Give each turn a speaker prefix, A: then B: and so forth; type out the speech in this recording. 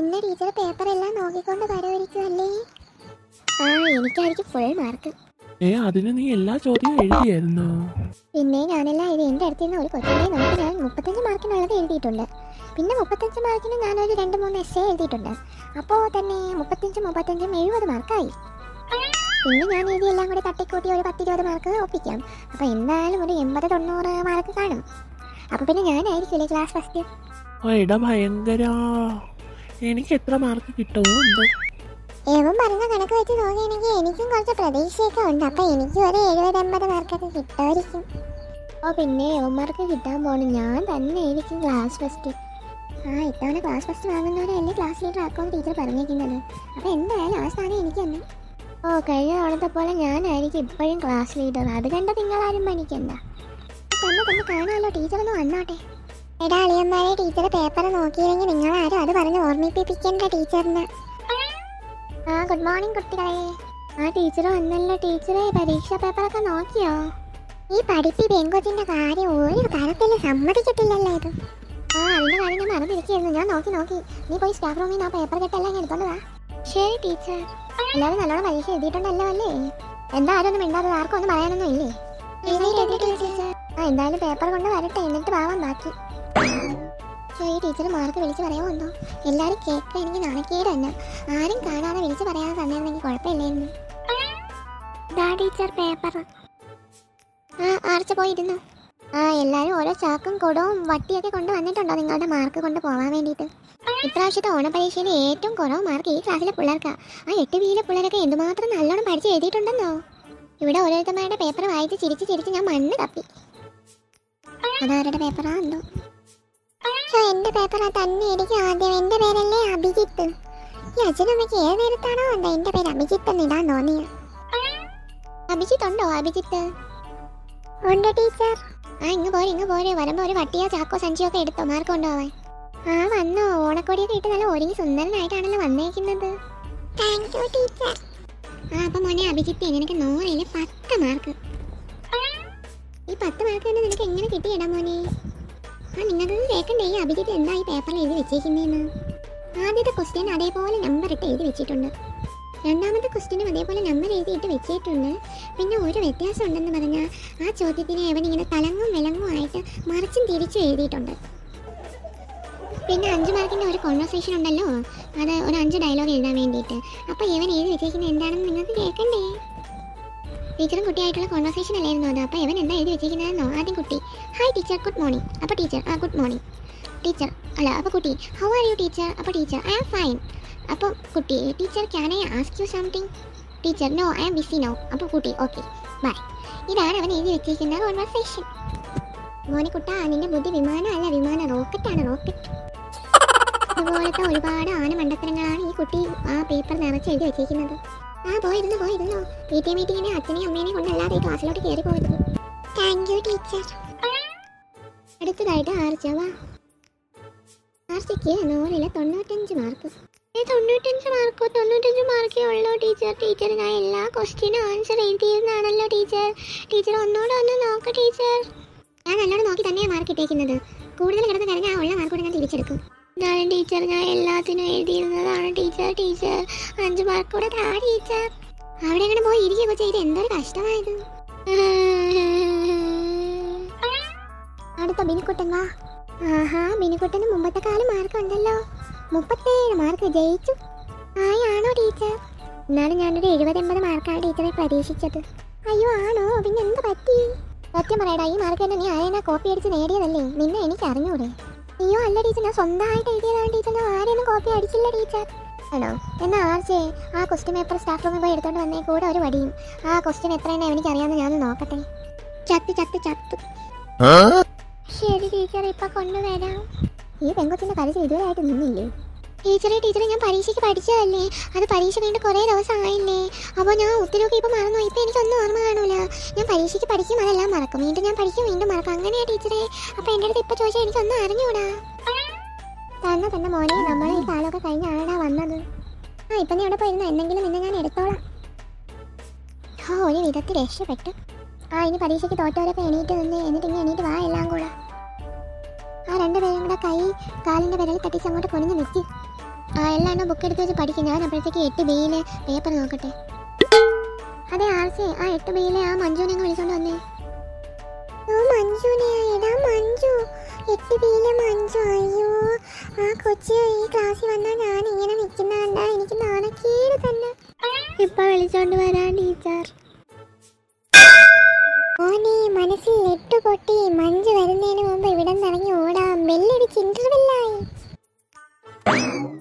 A: ഇന്ന് teacher paper എല്ലാം നോക്കിക്കൊണ്ട് കരവരിക്കുമല്ലേ ആ എനിക്കായിരിക്കും ഫുൾ മാർക്ക്
B: ഏ അതിന് നീ എല്ലാ ചോദ്യവും എഴുതിയായിരുന്നോ
A: പിന്നെ ഞാനെല്ലാം ഇത് എൻ്റെ അടുത്ത് നിന്ന് ഒരു കൊച്ചിനെ നോക്കി ഞാൻ മുപ്പത്തഞ്ച് മാർക്കിനുള്ളത് എഴുതിയിട്ടുണ്ട് പിന്നെ മുപ്പത്തഞ്ച് മാർക്കിന് ഞാനൊരു രണ്ട് മൂന്ന് എസ് എ എഴുതിയിട്ടുണ്ട് അപ്പോൾ തന്നെ മുപ്പത്തഞ്ച് മുപ്പത്തഞ്ചും എഴുപത് മാർക്കായി പിന്നെ ഞാൻ എഴുതിയെല്ലാം കൂടി തട്ടിക്കൂട്ടി ഒരു പത്തിരുപത് മാർക്ക് ഒപ്പിക്കാം അപ്പോൾ എന്തായാലും ഒരു എൺപത് തൊണ്ണൂറ് മാർക്ക് കാണും അപ്പോൾ പിന്നെ ഞാനായിരിക്കില്ലേ ക്ലാസ് ഫസ്റ്റ്
B: ഓ എടാ ഭയങ്കര എനിക്ക് എത്ര മാർക്ക് കിട്ടുമോ എന്തോ
A: ഏവൻ പറഞ്ഞ കണക്ക് വെച്ച് നോക്കുകയാണെങ്കിൽ എനിക്കും കുറച്ച് പ്രതീക്ഷയൊക്കെ ഉണ്ട് അപ്പൊ എനിക്കും ഒരു എഴുപത് എൺപത് മാർക്കൊക്കെ കിട്ടുമായിരിക്കും ഓ പിന്നെ ഏവന്മാർക്ക് കിട്ടാൻ പോണു ഞാൻ തന്നെ ആയിരിക്കും ക്ലാസ് ഫസ്റ്റ് ആ ഇത്തവണ ക്ലാസ് ഫസ്റ്റ് വാങ്ങുന്നവരല്ലേ ക്ലാസ് ലീഡർ ആക്കുമെന്ന് ടീച്ചർ പറഞ്ഞിരിക്കുന്നത് അപ്പൊ എന്തായാലും ആ സ്ഥാനം എനിക്ക് തന്നെ ഓ കഴിഞ്ഞ തവണത്തെ പോലെ ഞാനായിരിക്കും ഇപ്പോഴും ക്ലാസ് ലീഡർ അത് കണ്ട നിങ്ങളാരും പണിക്കണ്ട തന്നെ തന്നെ കാണാമല്ലോ ടീച്ചർ ഒന്ന് വന്നാട്ടെ എടാ അളിയന്മാരെ ടീച്ചർ പേപ്പർ നോക്കിയില്ലെങ്കിൽ നിങ്ങളാരും അത് പറഞ്ഞ് ഓർമ്മിപ്പിക്കണ്ട ടീച്ചറിനെ ആ ഗുഡ് മോർണിംഗ് കുട്ടികളെ ആ ടീച്ചർ വന്നല്ലോ ടീച്ചറെ പരീക്ഷാ പേപ്പറൊക്കെ നോക്കിയോ ഈ പഠിപ്പി പെങ്കൊച്ചിന്റെ കാര്യം ഒരു തരത്തിൽ സമ്മതിക്കത്തില്ലല്ലോ ഇത് ആ അതിന്റെ കാര്യം ഞാൻ മറന്നിരിക്കുന്നു ഞാൻ നോക്കി നോക്കി നീ പോയി സ്റ്റാഫ് റൂമിൽ നിന്ന് ആ പേപ്പർ കെട്ടെല്ലാം ഞാൻ എടുത്തോണ്ട് വാ ശരി ടീച്ചർ എല്ലാവരും നല്ലോണം പരീക്ഷ എഴുതിയിട്ടുണ്ടല്ലോ അല്ലേ എന്താ ആരും ഒന്നും മിണ്ടാതെ ആർക്കും ഒന്നും പറയാനൊന്നും ഇല്ലേ ടീച്ചർ ആ എന്തായാലും പേപ്പർ കൊണ്ട് വരട്ടെ എന്നിട്ട് വാവാൻ ബാക്കി പക്ഷേ ഈ ടീച്ചർ മാർക്ക് വിളിച്ച് പറയാമോ എന്തോ എല്ലാവരും കേൾക്കാൻ എനിക്ക് നാണക്കേട് തന്നെ ആരും കാണാതെ വിളിച്ച് പറയാതെ തന്നിരുന്നെങ്കിൽ കുഴപ്പമില്ലായിരുന്നു ദാ ടീച്ചർ പേപ്പർ ആ ആർച്ച പോയിരുന്നു ആ എല്ലാവരും ഓരോ ചാക്കും കുടവും വട്ടിയൊക്കെ കൊണ്ട് വന്നിട്ടുണ്ടോ നിങ്ങളുടെ മാർക്ക് കൊണ്ട് പോകാൻ വേണ്ടിയിട്ട് ഇപ്രാവശ്യത്തെ ഓണപരീക്ഷയിൽ ഏറ്റവും കുറവ് മാർക്ക് ഈ ക്ലാസ്സിലെ പിള്ളേർക്കാ ആ എട്ട് ബിയിലെ പിള്ളേരൊക്കെ എന്തുമാത്രം നല്ലോണം പഠിച്ച് എഴുതിയിട്ടുണ്ടെന്നോ ഇവിടെ ഓരോരുത്തന്മാരുടെ പേപ്പർ വായിച്ച് ചിരിച്ച് ചിരിച്ച് ഞാൻ മണ്ണ് തപ്പി അതാരുടെ പേപ്പറാ എന്തോ പക്ഷേ എന്റെ പേപ്പറാ തന്നെ എനിക്ക് ആദ്യം എന്റെ പേരല്ലേ അഭിജിത്ത് ഈ അച്ഛനമ്മയ്ക്ക് ഏത് നേരത്താണോ എന്താ എന്റെ പേര് അഭിജിത്ത് എന്ന് ഇടാൻ തോന്നിയ അഭിജിത്ത് ഉണ്ടോ അഭിജിത്ത് ഉണ്ട് ടീച്ചർ ആ ഇങ്ങ് പോരെ ഇങ്ങ് പോരെ വരുമ്പോ ഒരു വട്ടിയോ ചാക്കോ സഞ്ചിയോ ഒക്കെ എടുത്തോ മാർക്ക് കൊണ്ടുപോവാൻ ആ വന്നോ ഓണക്കോടിയൊക്കെ ഇട്ട് നല്ല ഒരുങ്ങി സുന്ദരനായിട്ടാണല്ലോ വന്നേക്കുന്നത് താങ്ക് യു ടീച്ചർ ആ അപ്പൊ മോനെ അഭിജിത്ത് നിനക്ക് നൂറില് പത്ത് മാർക്ക് ഈ പത്ത് മാർക്ക് തന്നെ നിനക്ക് എങ്ങനെ കിട്ടിയടാ മോനെ ആ നിങ്ങൾക്ക് കേൾക്കണ്ടേ ഈ അഭിജിത്ത് എന്താ ഈ പേപ്പറിൽ എഴുതി വെച്ചേക്കുന്നതെന്ന് ആദ്യത്തെ ക്വസ്റ്റ്യൻ അതേപോലെ നമ്പർ ഇട്ട് എഴുതി വെച്ചിട്ടുണ്ട് രണ്ടാമത്തെ ക്വസ്റ്റ്യനും അതേപോലെ നമ്പർ എഴുതിയിട്ട് വെച്ചിട്ടുണ്ട് പിന്നെ ഒരു വ്യത്യാസം ഉണ്ടെന്ന് പറഞ്ഞാൽ ആ ചോദ്യത്തിന് അവൻ ഇങ്ങനെ തലങ്ങും വിലങ്ങും ആയിട്ട് മറിച്ചും തിരിച്ചും എഴുതിയിട്ടുണ്ട് പിന്നെ അഞ്ച് മാർക്കിൻ്റെ ഒരു കോൺവെർസേഷൻ ഉണ്ടല്ലോ അത് ഒരു അഞ്ച് ഡയലോഗ് എഴുതാൻ വേണ്ടിയിട്ട് അപ്പോൾ ഇവൻ എഴുതി വെച്ചേക്കുന്നത് എന്താണെന്ന് നിങ്ങൾക്ക് കേൾക്കണ്ടേ ടീച്ചറും കുട്ടിയായിട്ടുള്ള കോൺവെർസേഷൻ അല്ലായിരുന്നു അത് അപ്പോൾ ഇവൻ എന്താ എഴുതി വെച്ചിരിക്കുന്നതെന്നോ ആദ്യം കുട്ടി ഹായ് ടീച്ചർ ഗുഡ് മോർണിംഗ് അപ്പോൾ ടീച്ചർ ആ ഗുഡ് മോർണിംഗ് ടീച്ചർ അല്ല അപ്പോൾ കുട്ടി ഹൗ ആർ യു ടീച്ചർ അപ്പോൾ ടീച്ചർ ഐ ആം ഫൈൻ അപ്പോൾ കുട്ടി teacher can I ask you something teacher no I am busy no അപ്പോൾ കുട്ടി ഓക്കെ ബൈ ഇതാണ് അവൻ എഴുതി വെച്ചിരിക്കുന്ന കോൺവെർസേഷൻ മോനെ കുട്ടാ നിന്റെ ബുദ്ധി വിമാനം അല്ല വിമാനം റോക്കറ്റാണ് റോക്കറ്റ് അതുപോലത്തെ ഒരുപാട് ആന മണ്ടത്തരങ്ങളാണ് ഈ കുട്ടി ആ പേപ്പർ നിറച്ച് എഴുതി വെച്ചിരിക്കുന്നത് ആ പോയിരുന്നു പോയിരുന്നു പി ടി മീറ്റിങ്ങിന് അച്ഛനെയും അമ്മേനെയും കൊണ്ടല്ലാതെ ഈ ക്ലാസ്സിലോട്ട് കയറി പോകരുത് താങ്ക് യു ടീച്ചർ അടുത്തതായിട്ട് ആർച്ചവാ ആർച്ചയ്ക്ക് നൂറില് തൊണ്ണൂറ്റഞ്ച് മാർക്ക് ഏ തൊണ്ണൂറ്റഞ്ച് മാർക്കോ തൊണ്ണൂറ്റഞ്ച് മാർക്കേ ഉള്ളൂ ടീച്ചർ ടീച്ചർ ഞാൻ എല്ലാ ക്വസ്റ്റ്യനും ആൻസർ എഴുതിയിരുന്നാണല്ലോ ടീച്ചർ ടീച്ചർ ഒന്നുകൂടെ ഒന്ന് നോക്ക് ടീച്ചർ ഞാൻ നല്ലോണം നോക്കി തന്നെയാണ് മാർക്ക് ഇട്ടേക്കുന്നത് കൂടുതൽ കിടന്ന് കഴിഞ്ഞാൽ ആ ഉള്ള മാർക്ക് കൂടെ ഞാൻ തിരിച്ചെടുക്കും എന്നാലും ടീച്ചർ ഞാൻ എല്ലാത്തിനും എഴുതിയിരുന്നതാണ് ടീച്ചർ ടീച്ചർ അഞ്ച് മാർക്ക് കൂടെ താ ടീച്ചർ അവിടെ എങ്ങനെ പോയി ഇരിക്കുക കൊച്ചേ ഇത് എന്തൊരു കഷ്ടമായത് അടുത്ത ബിനിക്കുട്ടൻ വാ ആഹാ ബിനിക്കുട്ടന് മുമ്പത്തെ കാലം മാർക്ക് ഉണ്ടല്ലോ മുപ്പത്തേഴ് മാർക്ക് ജയിച്ചു ആയാണോ ടീച്ചർ എന്നാലും ഞാനൊരു എഴുപത് എൺപത് മാർക്കാണ് ടീച്ചറെ പ്രതീക്ഷിച്ചത് അയ്യോ ആണോ പിന്നെ എന്ത് പറ്റി സത്യം പറയടാ ഈ മാർക്ക് തന്നെ നീ ആരെയാ കോപ്പി അടിച്ച് നേടിയതല്ലേ നിന്നെ എനിക്ക് അറിഞ്ഞൂടെ അയ്യോ അല്ല ടീച്ചർ ഞാൻ സ്വന്തമായിട്ട് എഴുതിയതാണ് ടീച്ചർ ഞാൻ ആരെയൊന്നും കോപ്പി അടിച്ചില്ല ടീച്ചർ ആണോ എന്നാ ആർച്ചേ ആ ക്വസ്റ്റ്യൻ പേപ്പർ സ്റ്റാഫ് റൂമിൽ പോയി എടുത്തോണ്ട് വന്നേ കൂടെ ഒരു വടിയും ആ ക്വസ്റ്റ്യൻ എത്രയെന്ന് എനിക്ക് അറിയാമെന്ന് ഞാൻ നോക്കട്ടെ ചത്ത് ചത്ത് ചത്ത് ശരി ടീച്ചർ ഇപ്പൊ കൊണ്ടുവരാം ഈ പെങ്കൊച്ചിന്റെ കരച്ചിൽ ഇതുവരെയായിട്ട് നിന്നില്ലേ ടീച്ചറെ ടീച്ചറെ ഞാൻ പരീക്ഷയ്ക്ക് പഠിച്ചതല്ലേ അത് പരീക്ഷ കഴിഞ്ഞിട്ട് കുറേ ദിവസം ആയില്ലേ അപ്പോൾ ഞാൻ ഉത്തരവൊക്കെ ഇപ്പം മറന്നു ഇപ്പം എനിക്കൊന്നും ഓർമ്മ കാണൂല ഞാൻ പരീക്ഷയ്ക്ക് പഠിക്കും അതെല്ലാം മറക്കും വീണ്ടും ഞാൻ പഠിക്കും വീണ്ടും മറക്കും അങ്ങനെയാ ടീച്ചറെ അപ്പോൾ എൻ്റെ അടുത്ത് ഇപ്പോൾ ചോദിച്ചാൽ എനിക്കൊന്നും അറിഞ്ഞൂടാ തന്നെ തന്നെ മോനെ നമ്മൾ ഈ കാലമൊക്കെ കഴിഞ്ഞാണാ വന്നത് ആ ഇപ്പം നീ അവിടെ പോയിരുന്ന എന്തെങ്കിലും നിന്നെ ഞാൻ എടുത്തോളാം ഓ ഒരു വിധത്തിൽ രക്ഷപ്പെട്ടു ആ ഇനി പരീക്ഷയ്ക്ക് തോറ്റവരൊക്കെ എണീറ്റ് നിന്ന് എന്നിട്ട് ഇനി എണീറ്റ് വാ എല്ലാം കൂടെ ആ രണ്ടുപേരും കൂടെ കൈ കാലിന്റെ വിരൽ തട്ടിച്ച് അങ്ങോട്ട് പൊണിഞ്ഞ് നിൽക്കി ആ എല്ലാം ബുക്ക് എടുത്ത് വെച്ച് പഠിക്കും ഞാൻ അപ്പോഴത്തേക്ക് എട്ട് ബിയിലെ പേപ്പർ നോക്കട്ടെ അതെ ആർസി ആ എട്ട് ബിയിലെ ആ മഞ്ജുവിനെ അങ്ങ് വിളിച്ചോണ്ട് വന്നേ ഓ മഞ്ജുനെ എടാ മഞ്ജു എട്ട് ബിയിലെ മഞ്ജു അയ്യോ ആ കൊച്ചി ഈ ക്ലാസ്സിൽ വന്നാൽ ഞാൻ ഇങ്ങനെ നിൽക്കുന്ന കണ്ടാ എനിക്ക് നാണക്കേട് തന്നെ ഇപ്പൊ വിളിച്ചോണ്ട് വരാൻ ടീച്ചർ ഓനെ മനസ്സിൽ ലെട്ട് പൊട്ടി മഞ്ജു വരുന്നതിന് മുമ്പ് ഇവിടെ ഇറങ്ങി ഓടാം ബെല്ലടിച്ച് ഇന്റർവെല്ലായി